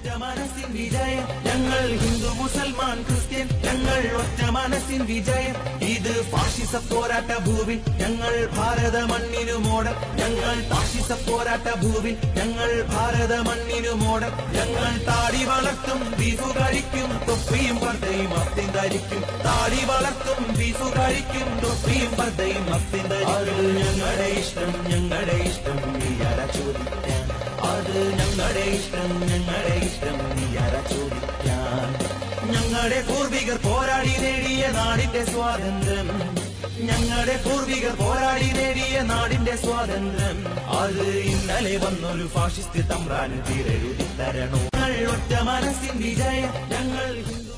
ഒറ്റ മനസ്സിൻ വിജയം ഞങ്ങൾ ഹിന്ദു മുസൽമാൻ ക്രിസ്ത്യൻ ഞങ്ങൾ ഒറ്റ മനസ്സിൻ വിജയം ഇത് ഫാഷിസ പോരാട്ട ഭൂവിൽ ഞങ്ങൾ ഭാരത മണ്ണിനു മോഡൽ ഞങ്ങൾ ഫാഷിസ പോരാട്ട ഭൂവിൽ ഞങ്ങൾ ഭാരത മണ്ണിനു മോഡൽ ഞങ്ങൾ താടി വളർത്തും ബീഫു കഴിക്കും തൊപ്പിയും പർദ്ദയും അത്തിൻ ധരിക്കും താടി വളർത്തും ബീഫു കഴിക്കും തൊപ്പിയും പർദ്ദയും അത്തിൻ ധരിക്കും അത് ഞങ്ങളുടെ ഇഷ്ടം ഞങ്ങളുടെ ഇഷ്ടം നീ ആരാ ചോദിക്കാൻ അത് ഞങ്ങളുടെ ഇഷ്ടം ഞങ്ങളുടെ ഇഷ്ടം നീ ആരാ ചോദിക്കാൻ ഞങ്ങളുടെ പൂർവികർ പോരാടി നേടിയ നാടിന്റെ സ്വാതന്ത്ര്യം ഞങ്ങളുടെ പൂർവികർ പോരാടി നേടിയ നാടിന്റെ സ്വാതന്ത്ര്യം അത് ഇന്നലെ വന്നൊരു ഫാഷിസ്റ്റ് തമ്പ്രാന് തീരെഴുതി തരണോ ഞങ്ങൾ ഒറ്റ മനസ്സിൻ വിജയം ഞങ്ങൾ ഹിന്ദു